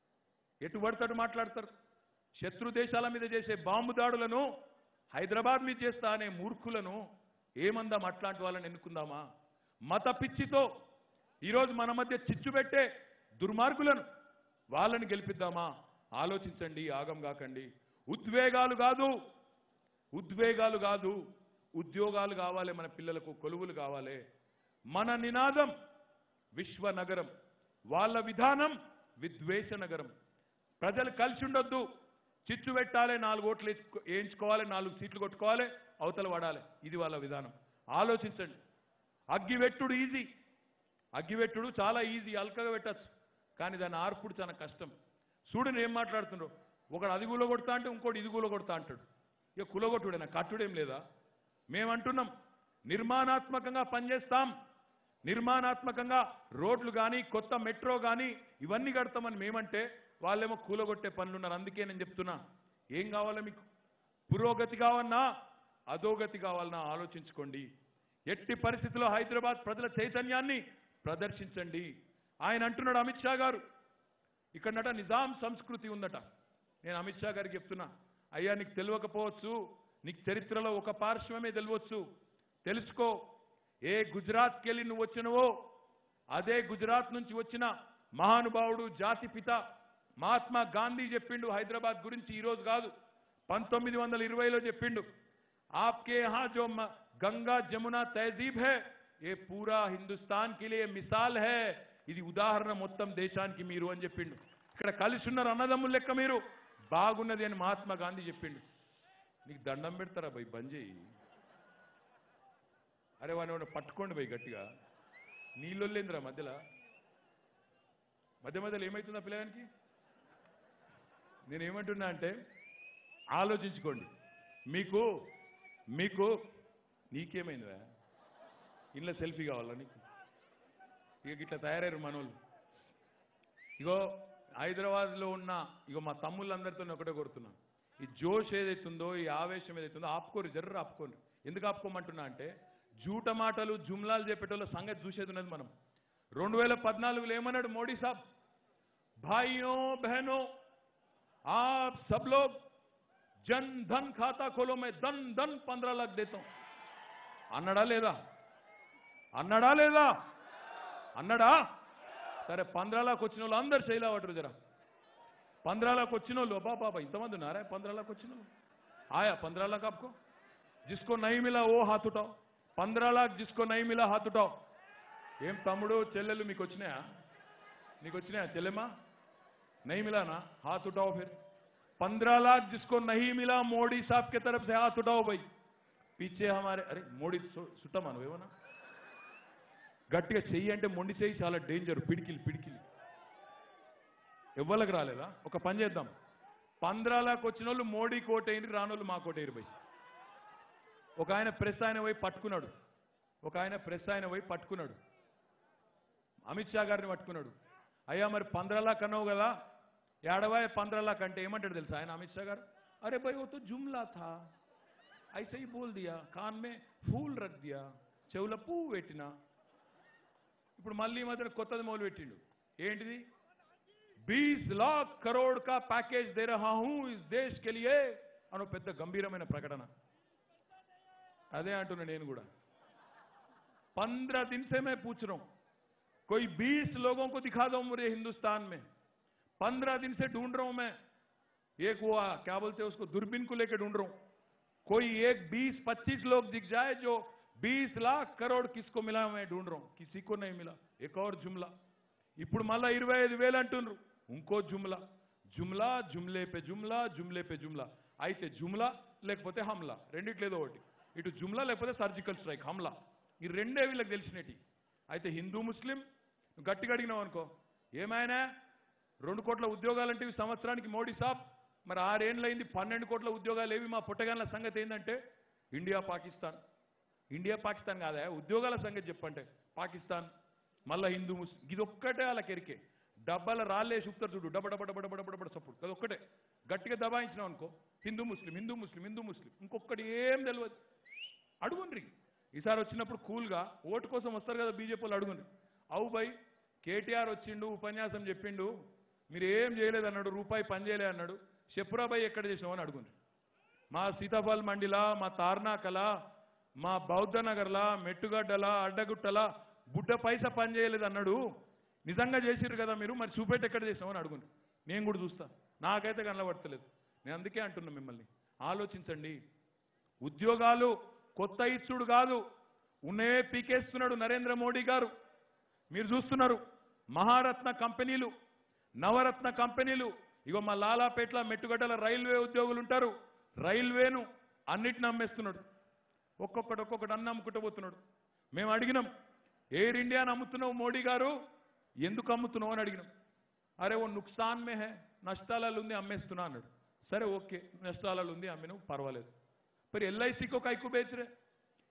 ఎటు పడతాడు మాట్లాడతారు శత్రు దేశాల మీద చేసే బాంబు దాడులను హైదరాబాద్ మీద చేస్తా అనే మూర్ఖులను ఏమందాం అట్లాంటి వాళ్ళని ఎన్నుకుందామా మత పిచ్చితో ఈరోజు మన మధ్య చిచ్చు పెట్టే దుర్మార్గులను వాళ్ళని గెలిపిద్దామా ఆలోచించండి ఆగం కాకండి ఉద్వేగాలు కాదు ఉద్వేగాలు కాదు ఉద్యోగాలు కావాలి మన పిల్లలకు కొలువులు కావాలి మన నినాదం విశ్వ నగరం వాళ్ళ విధానం విద్వేష నగరం ప్రజలు కలిసి ఉండొద్దు చిచ్చు పెట్టాలి నాలుగు ఓట్లు ఎత్తుకో- వేయించుకోవాలి నాలుగు సీట్లు కొట్టుకోవాలి అవతల పడాలి ఇది వాళ్ళ విధానం ఆలోచించండి అగ్గివెట్టుడు ఈజీ అగ్గివెట్టుడు చాలా ఈజీ అల్కగా పెట్టచ్చు కానీ దాన్ని ఆర్పుడు చాలా కష్టం చూడని ఏం మాట్లాడుతుండ్రు ఒకడు అది గుల కొడతా అంటే ఇంకోటి ఇది గుల కొడతా అంటాడు ఇక కులగొట్టుడేనా కట్టుడేం లేదా మేమంటున్నాం నిర్మాణాత్మకంగా పనిచేస్తాం నిర్మాణాత్మకంగా రోడ్లు కానీ కొత్త మెట్రో కానీ ఇవన్నీ కడతామని మేమంటే వాళ్ళేమో కూలగొట్టే పనులున్నారు అందుకే నేను చెప్తున్నా ఏం కావాలా మీకు పురోగతి కావన్నా అధోగతి కావాలన్నా ఆలోచించుకోండి ఎట్టి పరిస్థితుల్లో హైదరాబాద్ ప్రజల చైతన్యాన్ని ప్రదర్శించండి ఆయన అంటున్నాడు అమిత్ షా గారు ఇక్కడనట నిజాం సంస్కృతి ఉందట నేను అమిత్ షా గారికి చెప్తున్నా అయ్యా నీకు తెలియకపోవచ్చు నీకు చరిత్రలో ఒక పార్శ్వమే తెలియవచ్చు తెలుసుకో ఏ గుజరాత్కి వెళ్ళి నువ్వు వచ్చినవో అదే గుజరాత్ నుంచి వచ్చిన మహానుభావుడు జాతి పిత మహాత్మా గాంధీ చెప్పిండు హైదరాబాద్ గురించి ఈ రోజు కాదు పంతొమ్మిది వందల ఇరవైలో చెప్పిండు आपके यहाँ जो म- गंगा जमुना तहजीब है ये पूरा हिंदुस्तान के लिए మిసాల్ है ఇది ఉదాహరణ మొత్తం దేశానికి మీరు అని చెప్పిండు ఇక్కడ కలిసి ఉన్నారు అన్నదమ్ముల లెక్క మీరు బాగున్నది అని మహాత్మా గాంధీ చెప్పిండు నీకు దండం పెడతారా భయ్ బంద్ చేయి అరే వాడిని వాడిని పట్టుకోండి భయ్ గట్టిగా నీళ్ళొల్లేందిరా మధ్యలో మధ్య మధ్యలో ఏమవుతుందా పిల్లగానికి నేను ఏమంటున్నా అంటే ఆలోచించుకోండి మీకు మీకు నీకేమైందిరా ఇంట్లో సెల్ఫీ కావాలా నీకు ఇక ఇట్లా తయారయ్యారు మనోళ్ళు ఇగో హైదరాబాద్లో ఉన్న ఇగో మా తమ్ముళ్ళందరితో నేను ఒకటే కోరుతున్నా ఈ జోష్ ఏదైతుందో ఈ ఆవేశం ఏదైతుందో ఆపుకోరు జర్ర ఆపుకోరు ఎందుకు ఆపుకోమంటున్నా అంటే జూట మాటలు జుమ్లాలు చెప్పేటోళ్ళ సంగతి చూసేది ఉన్నది మనం రెండు వేల పద్నాలుగులో ఏమన్నాడు మోడీ సాబ్ భాయియో బహనో आप सब लोग जन धन खाता खोलो मैं धन धन पंद्रह लाख देता हूं అన్నడా లేదా అన్నడా లేదా అన్నడా సరే పంద్రా లాక్ వచ్చిన వాళ్ళు అందరు చేయలేవటరు జరా पंद्रह लाख వచ్చిన వాళ్ళు అబ్బా బాబా ఇంతమంది ఉన్నారా पंद्रह लाख వచ్చిన వాళ్ళు आया पंद्रह लाख आपको जिसको नहीं मिला वो हाथ उठाओ पंद्रह लाख जिसको नहीं मिला हाथ उठाओ ఏం తమ్ముడు చెల్లెలు మీకు వచ్చినాయా నీకు వచ్చినాయా చెల్లెమ్మా नहीं मिला ना हाथ उठाओ फिर पंद्रह लाख जिसको नहीं मिला मोदी साहब की तरफ से हाथ उठाओ भाई पीछे हमारे अरे మోడీ సుట్టమాను ఏమన్నా గట్టిగా చెయ్యి అంటే మొండి చెయ్యి చాలా డేంజర్ పిడికిలి పిడికిలి ఎవ్వరికి రాలేదా ఒక పని చేద్దాం పంద్రా లాక్ వచ్చిన వాళ్ళు మోడీ కోటేయండి రానోళ్ళు మా కోటేరు పోయి ఒక ఆయన ప్రెస్ ఆయన పోయి పట్టుకున్నాడు ఒక ఆయన ప్రెస్ ఆయన పోయి పట్టుకున్నాడు అమిత్ షా గారిని పట్టుకున్నాడు అయ్యా మరి పంద్రా లాక్ అన్నావు కదా ఏడవాయ పంద్రా లాక్ అంటే ఏమంటాడు తెలుసా ఆయన అమిత్ షా గారు అరే భాయ్ वो तो जुमला था ऐसे ही बोल दिया कान में फूल रख दिया చెవుల పువ్వు పెట్టిన ఇప్పుడు మళ్ళీ ఈ మధ్యన కొత్తది మొదలు పెట్టిండు ఏంటిది బీస్ లాక్ కరోడ్ కా ప్యాకేజ్ దే రహా హూ ఇస్ దేశ్ కే లియే అనో పెద్ద గంభీరమైన ప్రకటన అదే అంటున్నా నేను కూడా पंद्रह दिन से मैं पूछ रहा हूं कोई बीस लोगों को दिखा दो मुझे हिंदुस्तान में पंद्रह दिन से ढूंढ रहा हूं मैं एक वो आ, क्या बोलते हैं उसको दूरबीन को लेकर ढूंढ रहा हूं कोई एक बीस पच्चीस लोग दिख जाए जो बीस लाख करोड़ किसको मिला मैं ढूंढ रहा हूं किसी को नहीं मिला एक और जुमला ఇప్పుడు మళ్ళా ఇరవై ఐదు వేలు అంటుండ్రు ఇంకో జుమ్లా జుమ్లా జుమ్లే పే జుమ్లా జుమ్లే పే జుమ్లా అయితే జుమ్లా లేకపోతే హమ్లా రెండిట్లేదో ఒకటి ఇటు జుమ్లా లేకపోతే సర్జికల్ స్ట్రైక్ హమ్లా ఈ రెండే వీళ్ళకి తెలిసినటి అయితే హిందూ ముస్లిం నువ్వు గట్టిగా అడిగినావు అనుకో ఏమైనా రెండు కోట్ల ఉద్యోగాలంటే ఈ సంవత్సరానికి మోడీ సాబ్ మరి ఆరేండ్లైంది పన్నెండు కోట్ల ఉద్యోగాలు ఏవి మా పుట్టగాల సంగతి ఏంటంటే ఇండియా పాకిస్తాన్ ఇండియా పాకిస్తాన్ కాదా ఉద్యోగాల సంగతి చెప్పంటే పాకిస్తాన్ మళ్ళా హిందూ ముస్లిం ఇది ఒక్కటే వాళ్ళకి ఎరికే డబ్బాల రాళ్ళే చూపుతారు చూడు డబ్బ డబ్బ డబ్బ డబ్బ డబ్బ డబ్బ సప్పుడు అది ఒక్కటే గట్టిగా దబాయించినావు అనుకో హిందూ ముస్లిం హిందూ ముస్లిం హిందూ ముస్లిం ఇంకొకటి ఏం తెలియదు అడుగుండ్రి ఈసారి వచ్చినప్పుడు కూల్గా ఓటు కోసం వస్తారు కదా బీజేపీ వాళ్ళు అడుగుండ్రి అవు బై కేటీఆర్ వచ్చిండు ఉపన్యాసం చెప్పిండు మీరు ఏం చేయలేదు అన్నాడు రూపాయి పని చేయలే అన్నాడు చెప్పురాబాయి ఎక్కడ చేసినావు అని అడుగుండ్రి మా సీతాఫల్ మండిలా మా తార్నాకలా మా బౌద్ధ నగర్లా మెట్టుగడ్డలా అడ్డగుట్టలా బుడ్డ పైస పని చేయలేదు అన్నాడు నిజంగా చేసిర్రు కదా మీరు మరి చూపెట్టి ఎక్కడ చేసామని అడుగుండ్రి నేను కూడా చూస్తా నాకైతే కనబడతలేదు నేను అందుకే అంటున్నా మిమ్మల్ని ఆలోచించండి ఉద్యోగాలు కొత్త ఇచ్చుడు కాదు ఉన్నే పీకేస్తున్నాడు నరేంద్ర మోడీ గారు మీరు చూస్తున్నారు మహారత్న కంపెనీలు నవరత్న కంపెనీలు ఇగో మా లాలాపేట్ల మెట్టుగడ్డల రైల్వే ఉద్యోగులు ఉంటారు రైల్వేను అన్నిటిని అమ్మేస్తున్నాడు ఒక్కొక్కటి ఒక్కొక్కటి అన్న అమ్ముకుంటూ పోతున్నాడు మేము అడిగినాం ఎయిర్ ఇండియాని అమ్ముతున్నావు మోడీ గారు ఎందుకు అమ్ముతున్నావు అని అడిగినాం అరే ఓ నుక్సాన్ మే హే నష్టాలలో ఉంది అమ్మేస్తున్నా అన్నాడు సరే ఓకే నష్టాలలో ఉంది అమ్మినావు పర్వాలేదు మరి ఎల్ఐసికో కైకు బేచరే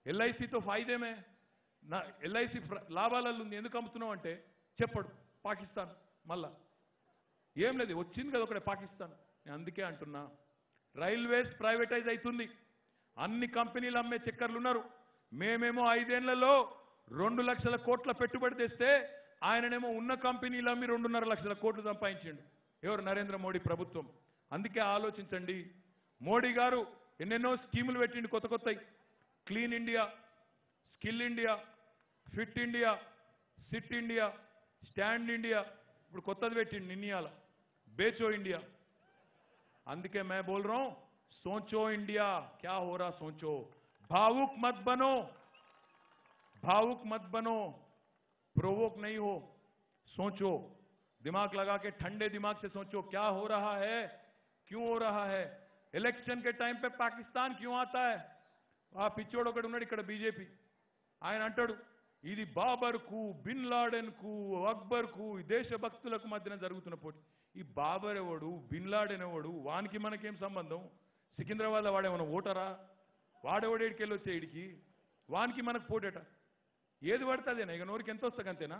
ఎల్ఐసితో ఫాయిదేమే నా ఎల్ఐసి లాభాలలో ఉంది ఎందుకు అమ్ముతున్నావు అంటే చెప్పడు పాకిస్తాన్ మళ్ళా ఏం లేదు వచ్చింది కదా ఒకటే పాకిస్తాన్ నేను అందుకే అంటున్నా రైల్వేస్ ప్రైవేటైజ్ అవుతుంది అన్ని కంపెనీలు అమ్మే చక్కర్లు ఉన్నారు మేమేమో ఐదేళ్లలో రెండు లక్షల కోట్ల పెట్టుబడి తెస్తే ఆయననేమో ఉన్న కంపెనీలు అమ్మి రెండున్నర లక్షల కోట్లు సంపాదించిండు ఎవరు నరేంద్ర మోడీ ప్రభుత్వం అందుకే ఆలోచించండి మోడీ గారు ఎన్నెన్నో స్కీములు పెట్టిండు కొత్త కొత్తవి clean India skill India fit India sit India stand India ఇప్పుడు కొత్తది పెట్టిండు నిన్నయాల బేచో ఇండియా అందుకే मैं बोल रहा हूं सोचो इंडिया क्या हो रहा सोचो भावुक मत बनो भावुक मत बनो प्रोवोक नहीं हो सोचो दिमाग लगा के ठंडे दिमाग से सोचो क्या हो रहा है क्यों हो रहा है इलेक्शन के टाइम पे पाकिस्तान क्यों आता है ఆ పిచ్చోడు ఒకడు ఉన్నాడు ఇక్కడ బీజేపీ ఆయన అంటాడు ఇది బాబర్కు బిన్ లాడెన్కు అక్బర్కు ఈ దేశభక్తులకు మధ్యన జరుగుతున్న పోటీ ఈ బాబర్ ఎవడు బిన్ లాడెన్ ఎవడు వానికి మనకేం సంబంధం సికింద్రాబాద్ వాడేమన్నా ఓటరా వాడెవడు ఏడికెళ్ళి వచ్చే ఇడికి వానికి మనకు పోటేట ఏది పడుతుందేనా ఇక నోరికి ఎంత వస్తుంది అంతేనా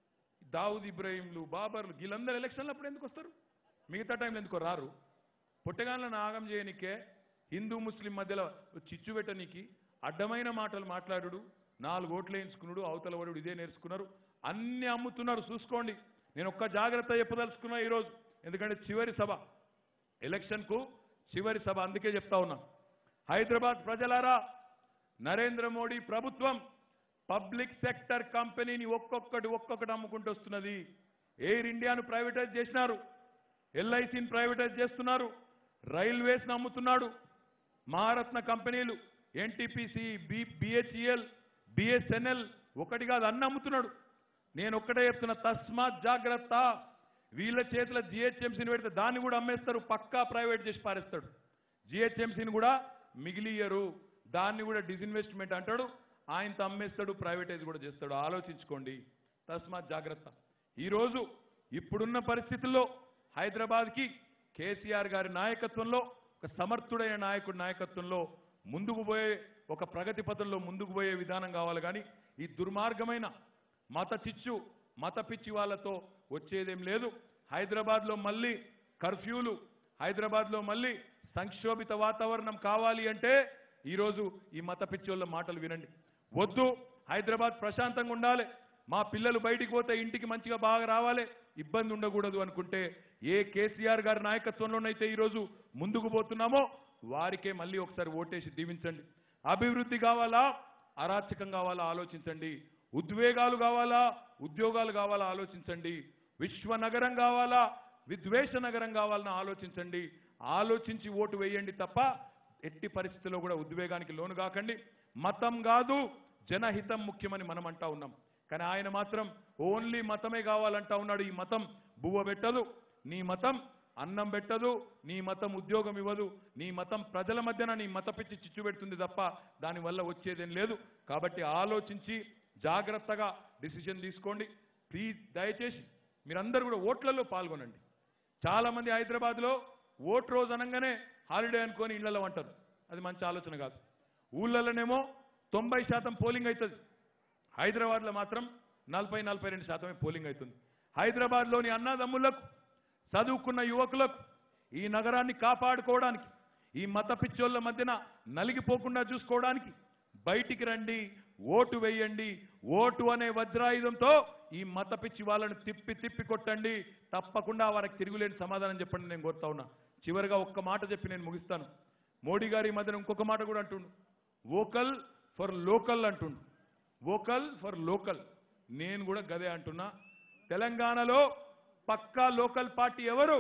దావుద్ ఇబ్రాహీంలు బాబర్లు వీళ్ళందరూ ఎలక్షన్లు అప్పుడు ఎందుకు వస్తారు మిగతా టైంలో ఎందుకో రారు పుట్టగాళ్ళను ఆగం చేయనికే హిందూ ముస్లిం మధ్యలో చిచ్చు పెట్టనీకి అడ్డమైన మాటలు మాట్లాడు నాలుగు ఓట్లు వేయించుకున్నాడు అవతల వాడు ఇదే నేర్చుకున్నారు అన్ని అమ్ముతున్నారు చూసుకోండి నేను ఒక్క జాగ్రత్త చెప్పదలుచుకున్నా ఈరోజు ఎందుకంటే చివరి సభ ఎలక్షన్కు చివరి సభ అందుకే చెప్తా ఉన్నా హైదరాబాద్ ప్రజలారా నరేంద్ర మోడీ ప్రభుత్వం పబ్లిక్ సెక్టర్ కంపెనీని ఒక్కొక్కటి ఒక్కొక్కటి అమ్ముకుంటూ వస్తున్నది ఎయిర్ ఇండియాను ప్రైవేటైజ్ చేసినారు ఎల్ఐసిని ప్రైవేటైజ్ చేస్తున్నారు రైల్వేస్ని అమ్ముతున్నాడు మహారత్న కంపెనీలు ఎన్టీపీసీ బి బిహెచ్ఈఎల్ బిఎస్ఎన్ఎల్ ఒకటి కాదు అన్ని అమ్ముతున్నాడు నేను ఒక్కటే చెప్తున్నా తస్మాత్ జాగ్రత్త వీళ్ళ చేతిలో జిహెచ్ఎంసీని పెడితే దాన్ని కూడా అమ్మేస్తారు పక్కా ప్రైవేట్ చేసి పారేస్తాడు జిహెచ్ఎంసీని కూడా మిగిలియరు దాన్ని కూడా డిజిన్వెస్ట్మెంట్ అంటాడు ఆయనతో అమ్మేస్తాడు ప్రైవేటైజ్ కూడా చేస్తాడు ఆలోచించుకోండి తస్మాత్ జాగ్రత్త ఈరోజు ఇప్పుడున్న పరిస్థితుల్లో హైదరాబాద్కి కేసీఆర్ గారి నాయకత్వంలో ఒక సమర్థుడైన నాయకుడి నాయకత్వంలో ముందుకు పోయే ఒక ప్రగతి పథంలో ముందుకు పోయే విధానం కావాలి కానీ ఈ దుర్మార్గమైన మత చిచ్చు మత పిచ్చి వాళ్ళతో వచ్చేదేం లేదు హైదరాబాద్లో మళ్ళీ కర్ఫ్యూలు హైదరాబాద్లో మళ్ళీ సంక్షోభిత వాతావరణం కావాలి అంటే ఈరోజు ఈ మత పిచ్చోళ్ళ మాటలు వినండి వద్దు హైదరాబాద్ ప్రశాంతంగా ఉండాలి మా పిల్లలు బయటికి పోతే ఇంటికి మంచిగా బాగా రావాలి ఇబ్బంది ఉండకూడదు అనుకుంటే ఏ కేసీఆర్ గారి నాయకత్వంలోనైతే ఈరోజు ముందుకు పోతున్నామో వారికే మళ్ళీ ఒకసారి ఓటేసి దీవించండి అభివృద్ధి కావాలా అరాచకం కావాలా ఆలోచించండి ఉద్వేగాలు కావాలా ఉద్యోగాలు కావాలా ఆలోచించండి విశ్వ నగరం కావాలా విద్వేష నగరం కావాలని ఆలోచించండి ఆలోచించి ఓటు వేయండి తప్ప ఎట్టి పరిస్థితుల్లో కూడా ఉద్వేగానికి లోను కాకండి మతం కాదు జనహితం ముఖ్యమని మనం అంటా ఉన్నాం కానీ ఆయన మాత్రం ఓన్లీ మతమే కావాలంటా ఉన్నాడు ఈ మతం బువ్వ పెట్టదు నీ మతం అన్నం పెట్టదు నీ మతం ఉద్యోగం ఇవ్వదు నీ మతం ప్రజల మధ్యన నీ మత పిచ్చి చిచ్చు పెడుతుంది తప్ప దానివల్ల వచ్చేదేం లేదు కాబట్టి ఆలోచించి జాగ్రత్తగా డిసిషన్ తీసుకోండి ప్లీజ్ దయచేసి మీరందరూ కూడా ఓట్లలో పాల్గొనండి చాలా మంది హైదరాబాద్లో ఓట్ రోజు అనగానే హాలిడే అనుకొని ఇళ్లలో అంటారు అది మంచి ఆలోచన కాదు ఊళ్ళలోనేమో తొంభై శాతం పోలింగ్ అవుతుంది హైదరాబాద్లో మాత్రం నలభై నలభై రెండు శాతమే పోలింగ్ అవుతుంది హైదరాబాద్లోని అన్నదమ్ములకు చదువుకున్న యువకులకు ఈ నగరాన్ని కాపాడుకోవడానికి ఈ మత పిచ్చోళ్ళ మధ్యన నలిగిపోకుండా చూసుకోవడానికి బయటికి రండి ఓటు వేయండి ఓటు అనే వజ్రాయుధంతో ఈ మత పిచ్చి వాళ్ళను తిప్పి తిప్పి కొట్టండి తప్పకుండా వారికి తిరుగులేని సమాధానం చెప్పండి నేను కోరుతా ఉన్నా చివరిగా ఒక్క మాట చెప్పి నేను ముగిస్తాను మోడీ గారి ఈ మధ్యన ఇంకొక మాట కూడా అంటుండు వోకల్ ఫర్ లోకల్ అంటుండు వోకల్ ఫర్ లోకల్ నేను కూడా గదే అంటున్నా తెలంగాణలో పక్కా లోకల్ పార్టీ ఎవరు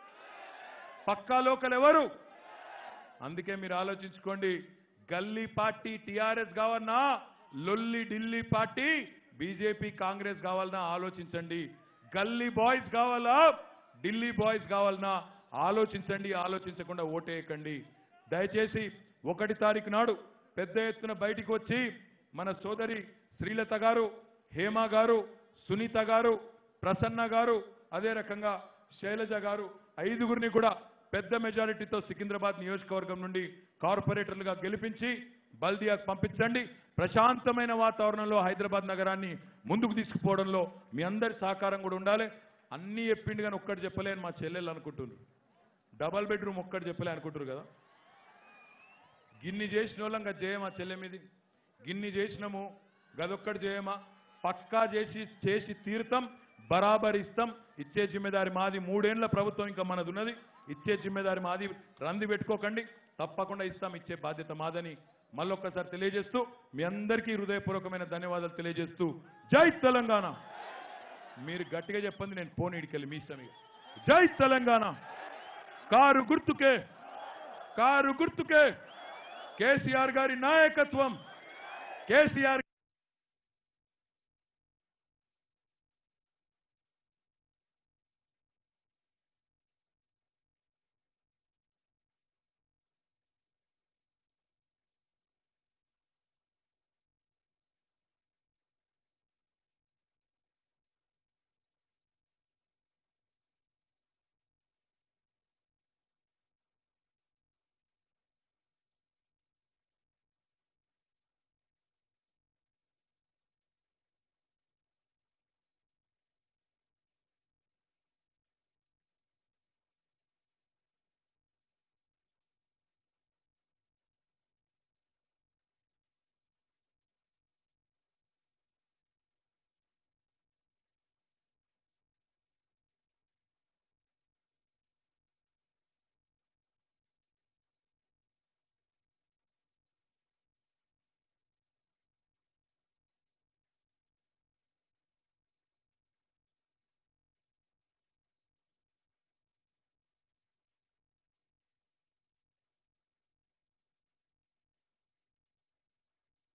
పక్కా లోకల్ ఎవరు అందుకే మీరు ఆలోచించుకోండి గల్లీ పార్టీ టిఆర్ఎస్ కావన్నా లొల్లి ఢిల్లీ పార్టీ బీజేపీ కాంగ్రెస్ కావాలన్నా ఆలోచించండి గల్లీ బాయ్స్ కావాలా ఢిల్లీ బాయ్స్ కావాలన్నా ఆలోచించండి ఆలోచించకుండా ఓటేయకండి దయచేసి ఒకటి తారీఖు నాడు పెద్ద ఎత్తున బయటికి వచ్చి మన సోదరి శ్రీలత గారు హేమ గారు సునీత గారు ప్రసన్న గారు అదే రకంగా శైలజ గారు ఐదుగురిని కూడా పెద్ద మెజారిటీతో సికింద్రాబాద్ నియోజకవర్గం నుండి కార్పొరేటర్లుగా గెలిపించి బల్దియాకు పంపించండి ప్రశాంతమైన వాతావరణంలో హైదరాబాద్ నగరాన్ని ముందుకు తీసుకుపోవడంలో మీ అందరి సహకారం కూడా ఉండాలి అన్నీ చెప్పిండు కానీ ఒక్కటి చెప్పలేని మా చెల్లెలు అనుకుంటున్నారు డబల్ బెడ్రూమ్ ఒక్కటి చెప్పలే అనుకుంటారు కదా గిన్ని చేసిన వాళ్ళం గది చేయమా చెల్లె మీది గిన్ని చేసినాము గదొక్కటి చేయమా పక్కా చేసి చేసి తీరుతాం బరాబర్ ఇస్తాం ఇచ్చే జిమ్మెదారి మాది మూడేళ్ల ప్రభుత్వం ఇంకా మనది ఉన్నది ఇచ్చే జిమ్మెదారి మాది రంది పెట్టుకోకండి తప్పకుండా ఇస్తాం ఇచ్చే బాధ్యత మాదని మళ్ళొక్కసారి తెలియజేస్తూ మీ అందరికీ హృదయపూర్వకమైన ధన్యవాదాలు తెలియజేస్తూ జై తెలంగాణ మీరు గట్టిగా చెప్పండి నేను ఫోన్ ఇడికెళ్ళి మీ ఇష్టం ఇక. జై తెలంగాణ కారు గుర్తుకే కారు గుర్తుకే కేసీఆర్ గారి నాయకత్వం కేసీఆర్